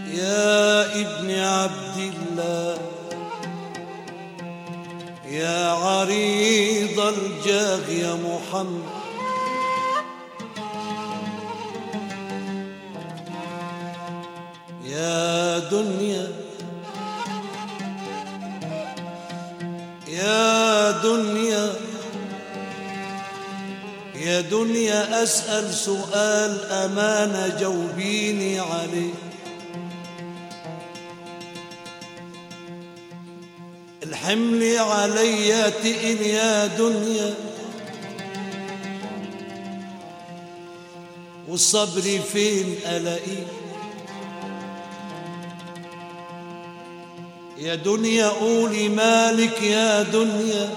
يا ابن عبد الله يا عريض الجاه يا محمد يا دنيا يا دنيا يا دنيا أسأل سؤال أمانة جاوبيني عليه الحمل علي تقل يا دنيا والصبر فين ألاقيه يا دنيا قولي مالك يا دنيا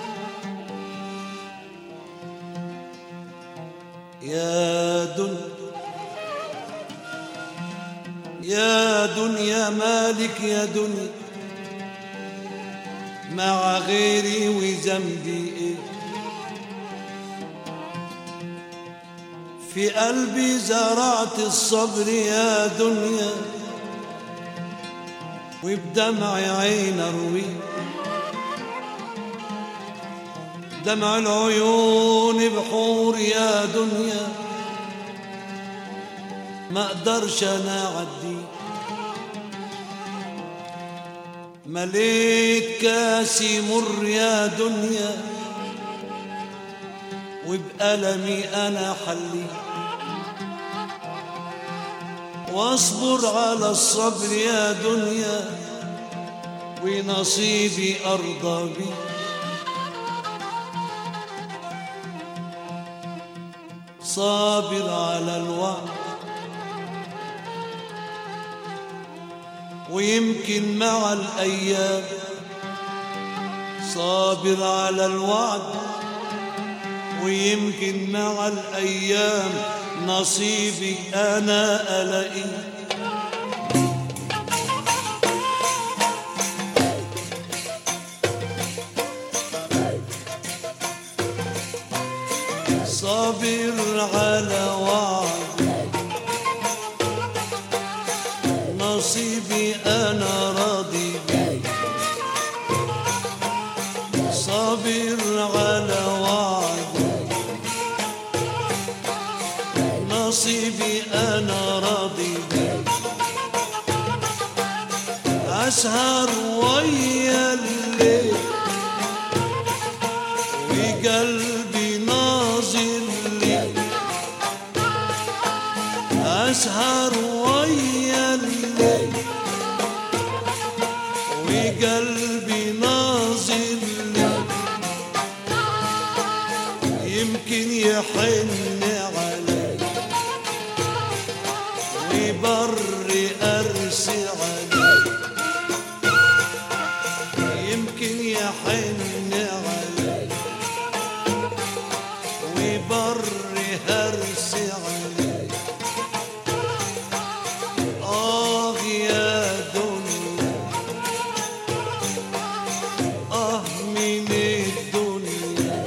يا دنيا يا دنيا مالك يا دنيا مع غيري وذنبي ايه في قلبي زرعت الصبر يا دنيا وبدمع عين اروي دمع العيون بحور يا دنيا ما اقدرش انا اعدي مليت كاسي مر يا دنيا وبألمي انا حلي واصبر على الصبر يا دنيا ونصيبي ارضى بي صابر على الوعد ويمكن مع الايام صابر على الوعد ويمكن مع الايام نصيبي انا الاقيه صابر على وعد نصيبي انا راضي بيه صابر على وعد نصيبي انا راضي بيه اسهر ويا الليل وقلبي ناظر لي أسهر ويا الليل وقلبي ناظر لي يمكن يحن علي ويبر أرسي علي يمكن يحن علي ويبر هرسي علي آه يا دنيا آه من الدنيا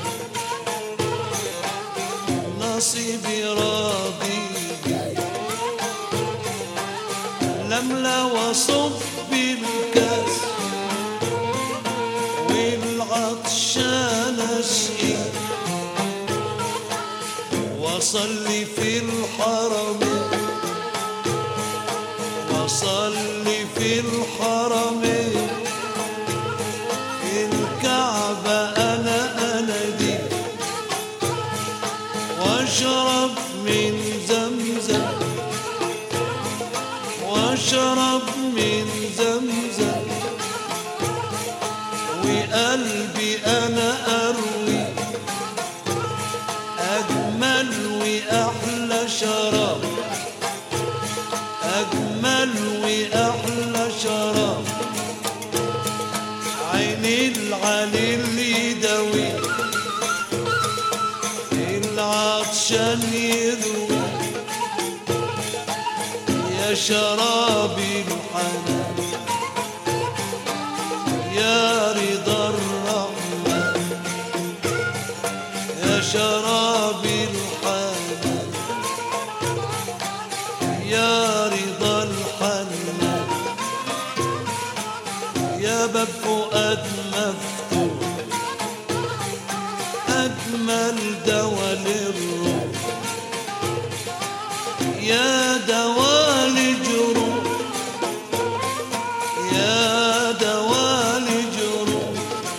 نصيبي راضي بي. لملا وصب الكاس والعطشان اسقي وصلي في الحرم وصلي في الحرم في الكعبة أنا أنا دي واشرب من زمزم واشرب من زمزم وقلبي أنا أروي أجمل وأحلى شراب أجمل وأحلى شراب عين العلي اللي يداوي العطشان يروي يا شرابي الحنان يا رضا الرحمن يا شرابي الحنان يا رضا الحنان باب فؤاد مفتوح أجمل دوا للروح يا دوا لجروح يا دوا لجروح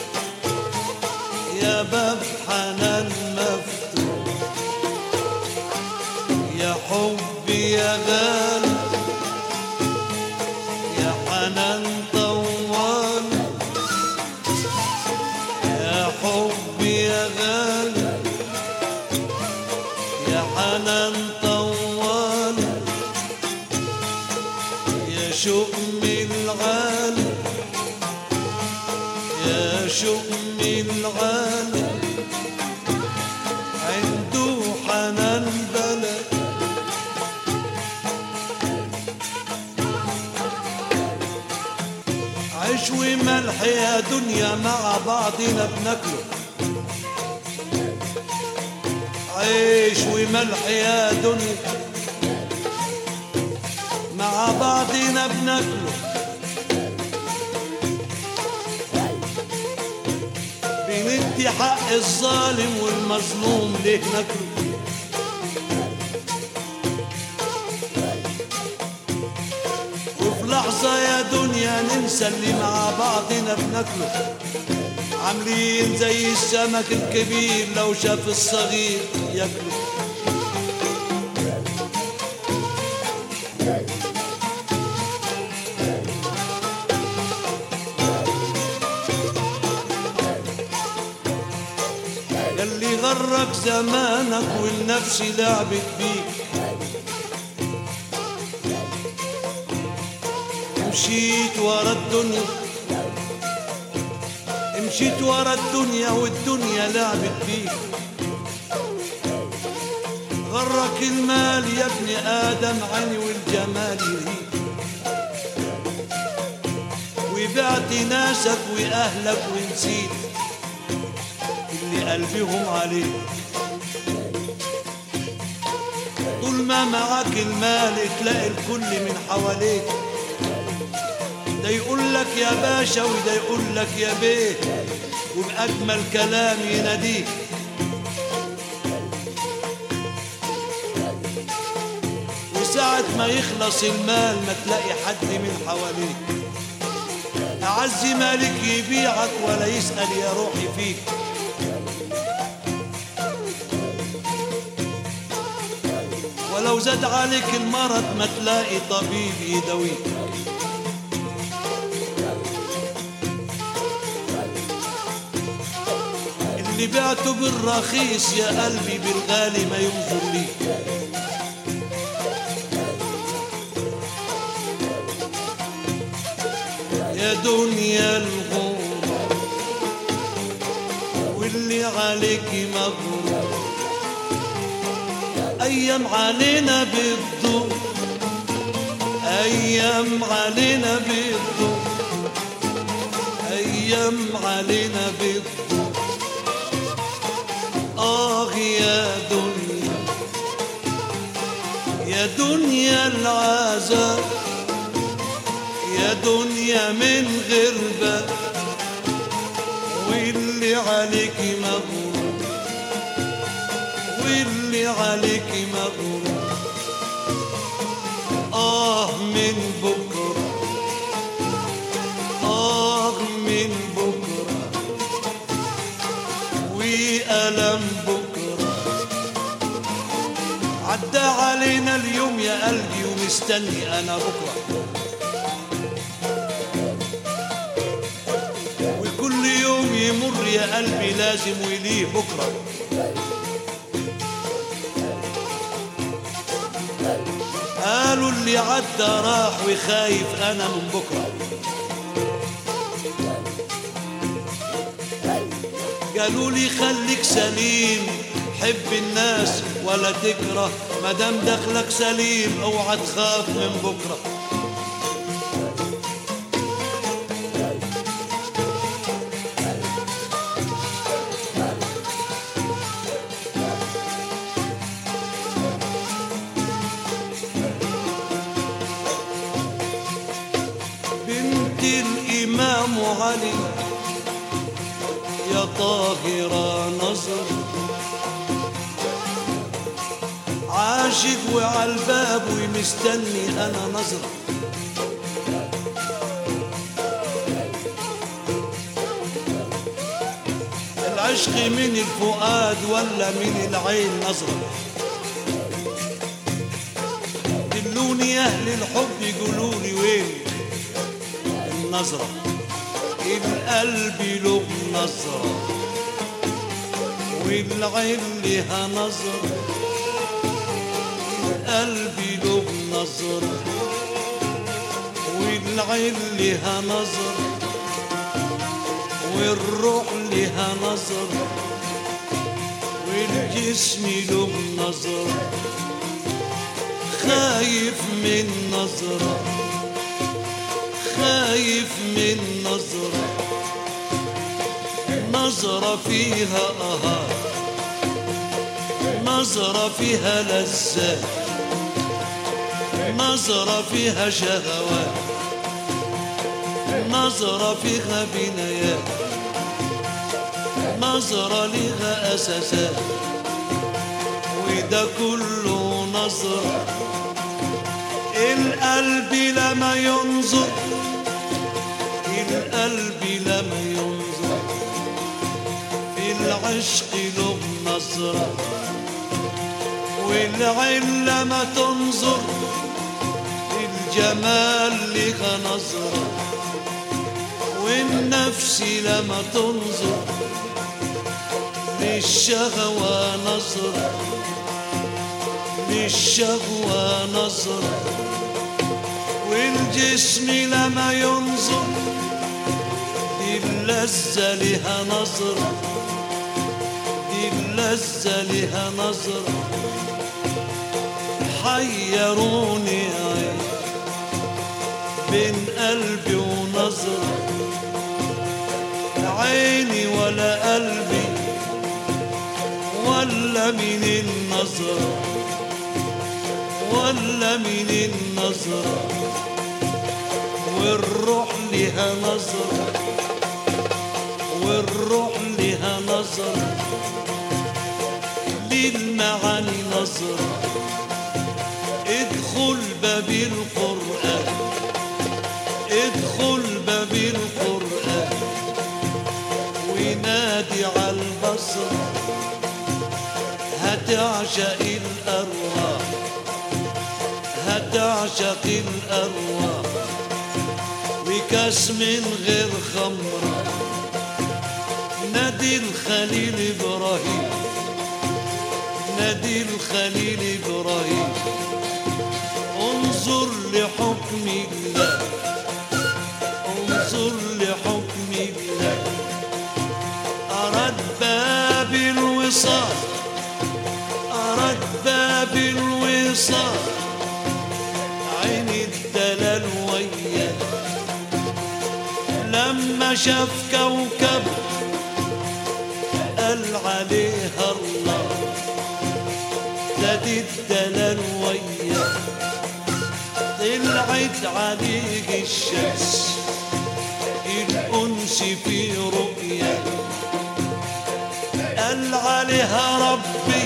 يا باب حنان مفتوح يا حبي يا غالي يا حنان طوال يا حبي يا غالي يا حنان طوال يا شؤم العالي يا شؤم العالي عنده حنان بلد عيش وملح يا دنيا مع بعضنا بناكله عيش وملح يا دنيا مع بعضنا بناكله بندي حق الظالم والمظلوم ليه ناكله وفي لحظة يا دنيا ننسى اللي مع بعضنا بناكله عاملين زي السمك الكبير لو شاف الصغير ياكله اللي غرك زمانك والنفس لعبت بيك مشيت ورا الدنيا مشيت ورا الدنيا والدنيا لعبت بيك غرك المال يا ابن آدم عيني والجمال يريك وبعت ناسك وأهلك ونسيت اللي قلبهم عليك طول ما معاك المال تلاقي الكل من حواليك ده يقول لك يا باشا وده يقول لك يا بيه وبأجمل كلام يناديك وساعة ما يخلص المال ما تلاقي حد من حواليك أعز مالك يبيعك ولا يسأل يا روحي فيك ولو زاد عليك المرض ما تلاقي طبيب يداويك اللي بعته بالرخيص يا قلبي بالغالي ما ينظر ليك يا دنيا الغرور واللي عليك مغرور أيام علينا بالضوء أيام علينا بالضوء أيام علينا بالضوء آه يا دنيا يا دنيا العذاب يا دنيا من غربة واللي عليك مغرور واللي عليك مغرور آه من بكرة آه من بكرة وألم بكرة عدى علينا اليوم يا قلبي ومستني أنا بكرة وكل يوم يمر يا قلبي لازم وليه بكره قالوا اللي عدى راح وخايف انا من بكره قالوا لي خليك سليم حب الناس ولا تكره مدام دخلك سليم اوعى تخاف من بكره بنت الإمام علي يا طاهرة نظر عاشق وعالباب ومستني انا نظرة العشق من الفؤاد ولا من العين نظرة دلوني اهل الحب يقولوا لي وين النظرة القلب له نظرة والعين لها نظرة القلب له نظرة والعين لها نظرة والروح لها نظرة والجسم له نظرة خايف من نظرة خايف من نظرة نظرة فيها أهات نظرة فيها لذات نظرة فيها شهوات نظرة فيها بنايات نظرة لها أساسات وده كله نظرة القلب لما ينظر القلب لما ينظر في العشق له نظرة والعين لما تنظر الجمال لها نظرة والنفس لما تنظر للشهوة نظرة للشهوة نظرة والجسم لما ينظر اللذة لها نظرة اللذة لها نظرة حيروني عين بين قلبي ونظرة عيني ولا قلبي ولا من النظرة ولا من النظرة والروح لها نظرة والروح لها نظرة للمعاني نظرة ادخل باب القرآن ادخل باب القرآن وينادي على البصر هتعشق الأرواح هتعشق الأرواح وكاس من غير خمرة نادي الخليل إبراهيم نادي الخليل إبراهيم انظر لحكم الله انظر لحكم الله أراد باب الوصال أراد باب الوصال عين الدلال وياه لما شاف كوكب قال عليها الله زاد الدلال وياه طلعت عليه الشمس الأنس في رؤيا قال عليها ربي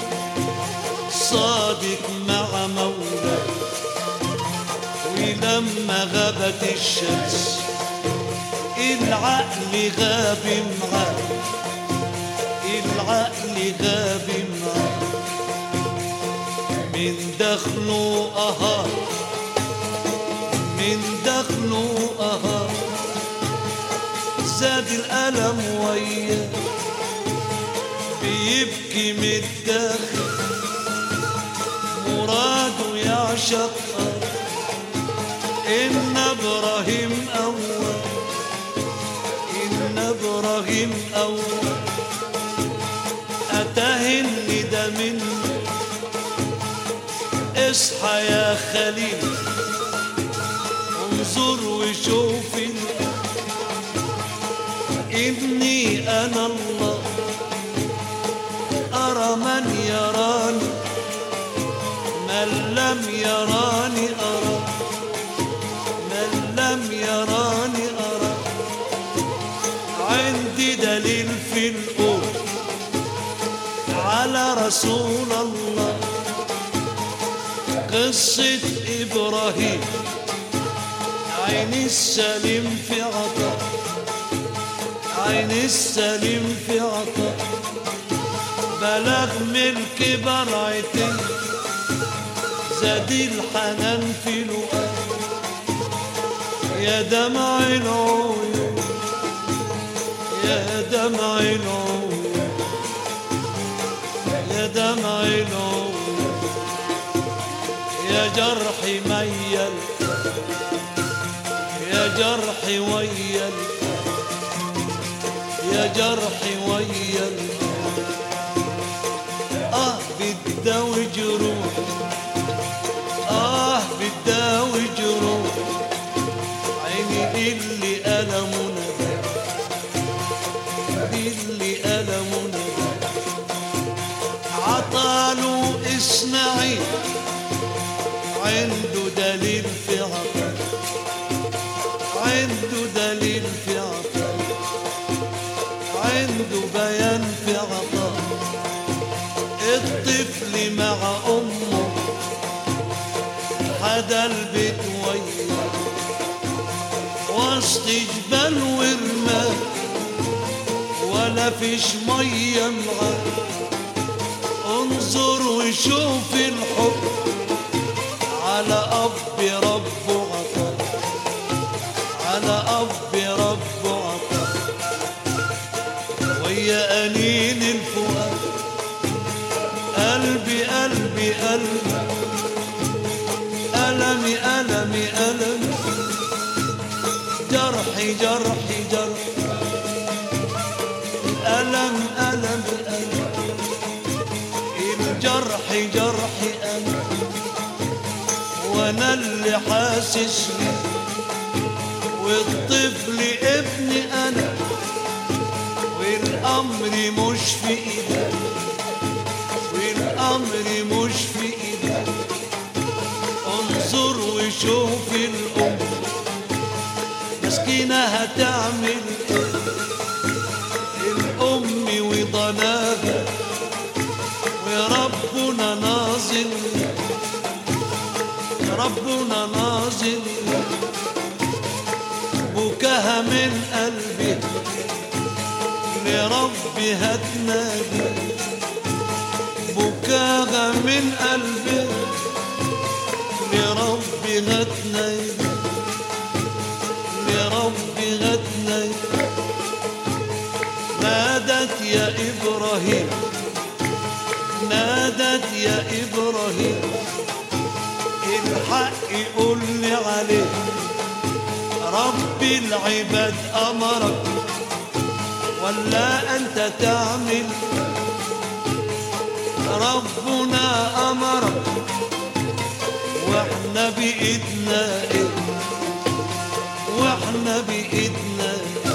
صادق مع مولاه ولما غابت الشمس العقل غاب معاه العقل غاب معاه من دخله أهار من دخله أهار زاد الألم وياه بيبكي من الداخل مراده يعشق إن إبراهيم أول إن إبراهيم أول أتاه الندى منه اصحى يا خليل انظر وشوف ال- إني أنا الله أرى من يراني من لم يراني أرى من لم يراني أرى رسول الله قصة إبراهيم عين السليم في عطاء عين السليم في عطاء بلغ ملك برعتي زاد الحنان في لقاء يا دمع العيون يا دمع العيون يا دمع العيون يا جرحي ميل يا جرحي ويل يا جرحي ويل اه بتداوي جروح اه بتداوي جروح عيني اللي ألمنا اللي ألمنا عطاله اسماعيل عنده دليل في عطاء عنده دليل في عطاء عنده بيان في عطاء الطفل مع أمه حدا البيت وياه وسط جبال ورمال ولا فيش مية معاه انظر وشوف الحب على أب ربه عطاء على أب ربه عطاء ويا أنين الفؤاد قلبي قلبي قلبي ألمي ألمي ألمي جرحي جرحي جرحي ألم ألم ألم الجرح جرحي أنا وأنا اللي حاسس بيه والطفل ابني أنا والأمر مش في إيدي والأمر مش في إيدي انظر وشوف الأم مسكينة هتعمل إيه الأم وضناها وربنا نازل ربنا نازل بكاها من قلبي لربي هتنادي بكاها من قلبي لربي هتنادي لربي هتنادي نادت يا إبراهيم نادت يا إبراهيم الحق قول لي عليه رب العباد أمرك ولا أنت تعمل ربنا أمرك واحنا بإيدنا إيه واحنا بإيدنا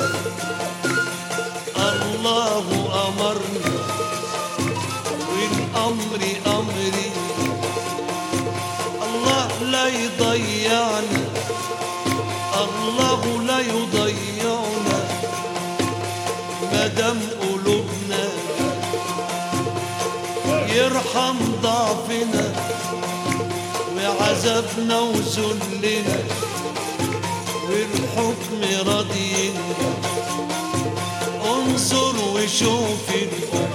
الله أمرنا والأمر أمري الله لا يضيعنا الله لا يضيعنا مدام قلوبنا يرحم ضعفنا وعذابنا وذلنا والحكم راضينا انظر وشوف الأم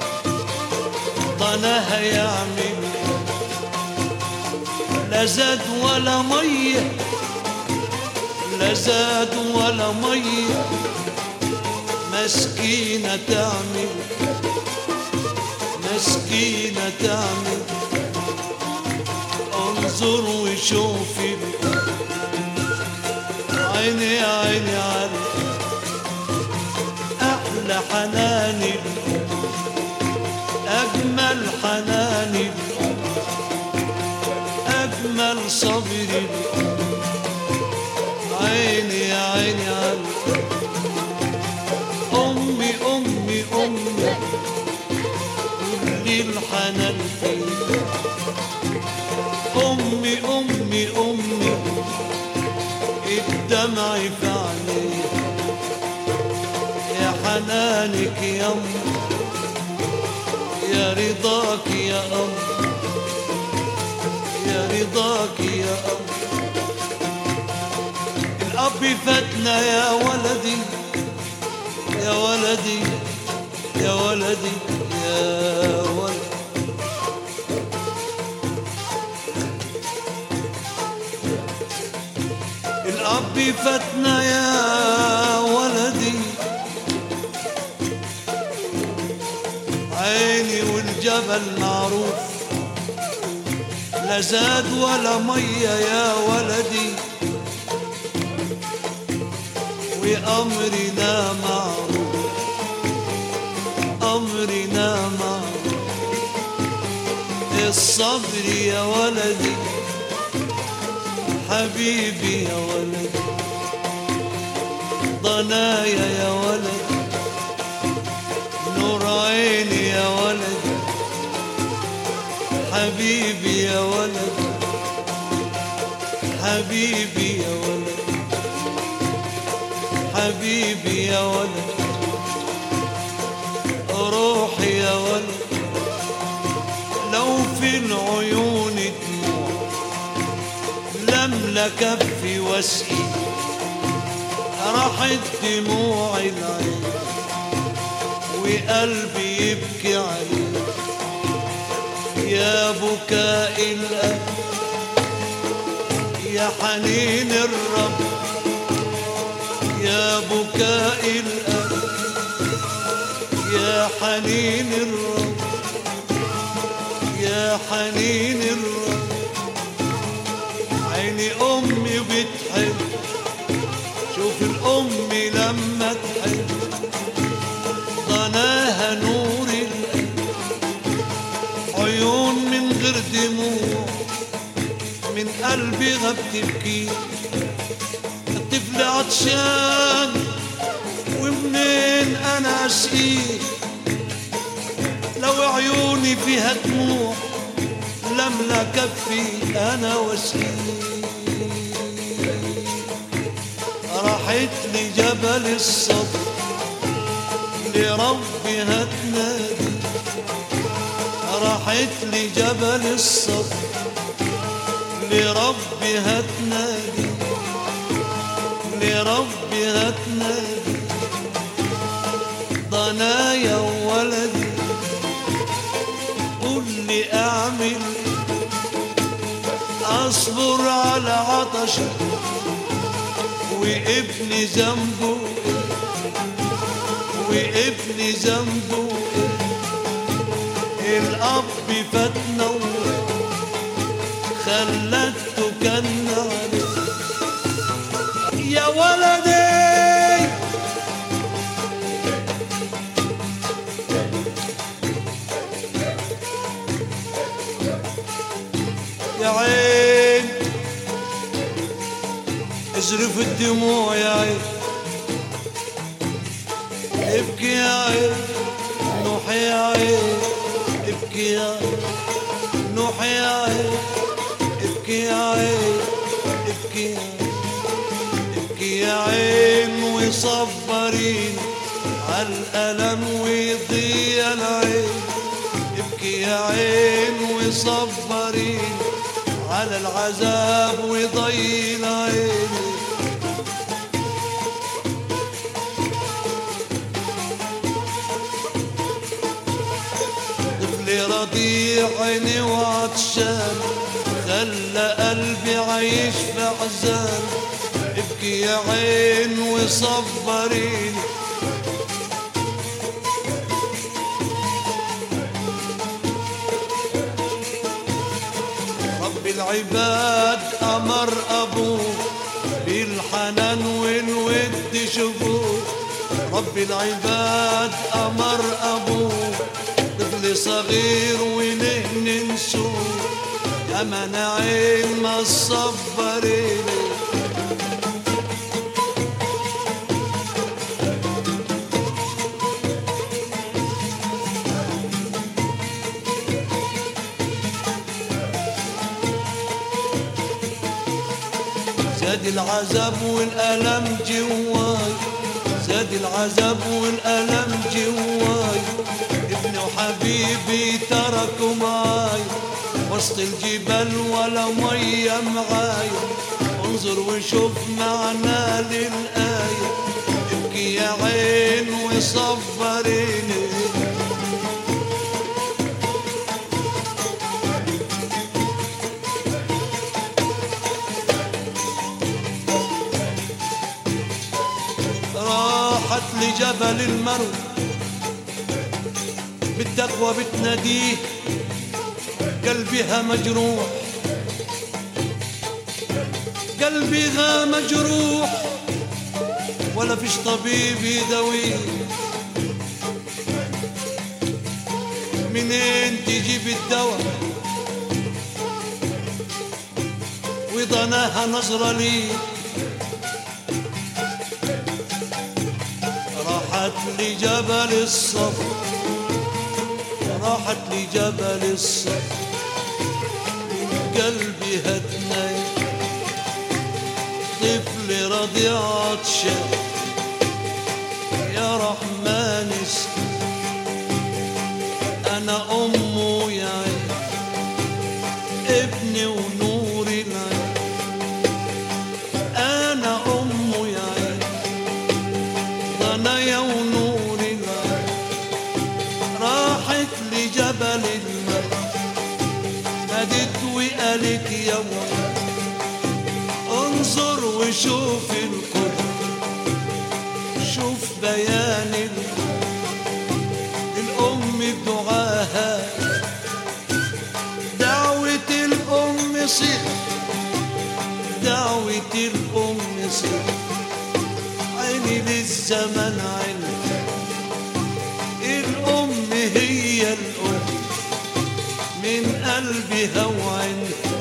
ضناها يعمل لا زاد ولا ميه لا زاد ولا ميه مسكينة تعمل مسكينة تعمل انظر وشوف عيني عيني على أحلى حنان الأم أجمل حنان الأم أجمل صبر الأم عيني يا عيني على أمي أمي أمي كل الحنان فيك أمي أمي أمي الدمع في عينيك يا حنانك يا أمي يا رضا رضاك يا أمر يا رضاك يا أمر الأب فاتنا يا ولدي يا ولدي يا ولدي يا ولدي الأب فاتنا يا ولدي عيني والجبل معروف لا زاد ولا مية يا ولدي وأمرنا معروف أمرنا معروف الصبر يا ولدي حبيبي يا ولدي ضنايا يا ولدي نور عيني يا ولدي حبيبي يا ولدي حبيبي يا ولدي حبيبي يا ولدي روحي يا ولدي لو في العيون دموع لم كفي واسقي راحت دموع العين وقلبي يبكي عليك يا بكاء الأب يا حنين الرب يا بكاء الأب يا حنين الرب يا حنين الرب عيني أمي بتحب شوف الأم لما تحب ضناها نور القلب عيون من غير دموع من قلبي غاب تبكي الطفل عطشان ومنين انا اشقيه لو عيوني فيها دموع لملا كفي انا واسقيه راحت لي جبل الصبر لربي هتنادي راحت لي جبل الصبر لربي هتنادي لربي هتنادي ضنايا وولدي قول لي اعمل اصبر على عطشك وابني ذنبه وابني ذنبه الاب فتنا خلته كان عليه يا ولدي يا عين ازرف الدموع يا عين ابكي يا عين نوح يا عين ابكي يا عين نوح يا عين ابكي يا عين ابكي يا عين ابكي يا عين وصبرين عالألم ويضيع العين ابكي يا عين وصبرين على العذاب ويضيع العين طفلي رضيع عيني وعطشان خلى قلبي عايش في عزان ابكي يا عين وصبريني رب العباد أمر أبوه بالحنان والود شوفوه رب العباد أمر أبوه طفل صغير وله ننسوه أمن عين ما الصبرين زاد العذاب والألم جواي زاد العذاب والألم جواي ابن ابني وحبيبي تركوا معاي وسط الجبال ولا مية معاي انظر وشوف معنى للآية ابكي يا عين وصبريني راحت لجبل المرو بالتقوى بتناديه قلبها مجروح قلبها مجروح ولا فيش طبيب يداويه منين تجيب الدواء وضناها نظرة ليه راحت لجبل الصبر راحت لجبل الصبر قلبي هتني طفل رضيع عطشان يا رحمن اسكت انا امه يا عين ابني ونور العين انا امه يا عين ضنايا ونور العين راحت لجبل المرء نادت وقالت يا ولد انظر وشوف الكل شوف بيان الكل الأم بدعاها دعوة الأم صيح دعوة الأم صيح عيني للزمن عيني الأم هي الأم من قلبها وعينها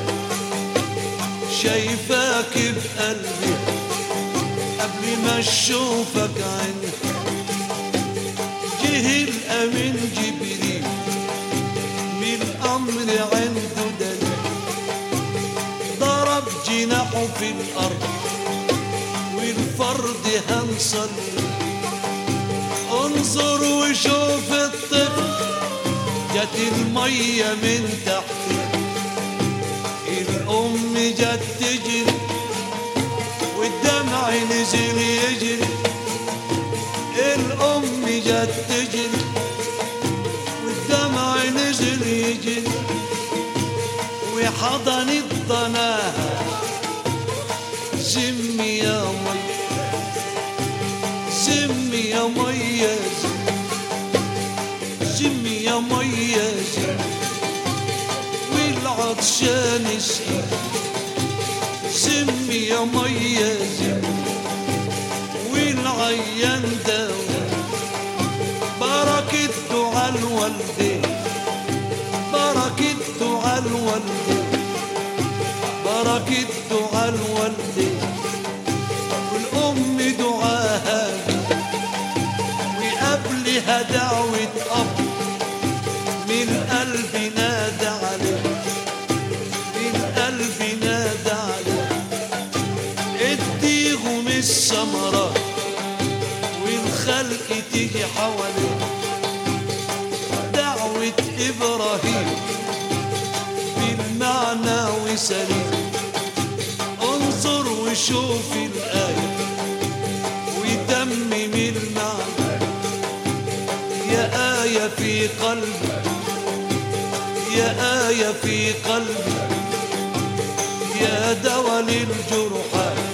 شايفاك بقلبي قبل ما اشوفك عينها جه الامين جبريل بالامر عنده دليل ضرب جناحه في الارض والفرد هنصلي انظر وشوف الطفل جت الميه من تحت الام جت تجري والدمع نزل يجري الام جت تجري والدمع نزل يجري وحضنت ضناها زمي يا مي زمي يا مي زمي يا مي زمي والعطشان اسقي زمي يا مي زمي والعيان داوي بركة دعاء الوالدين بركة دعاء الوالدين بركة دعاء الوالدين والأم دعاها وقبلها دعوة أب من قلبي نادى عليه من قلبي نادى عليه اديهم الثمرات والخلق تيجي حواليه دعوة إبراهيم بالمعنى وسليم انظر وشوف الآية وتمم المعنى يا آية في قلبي يا آية في قلبي يا دوا للجرحى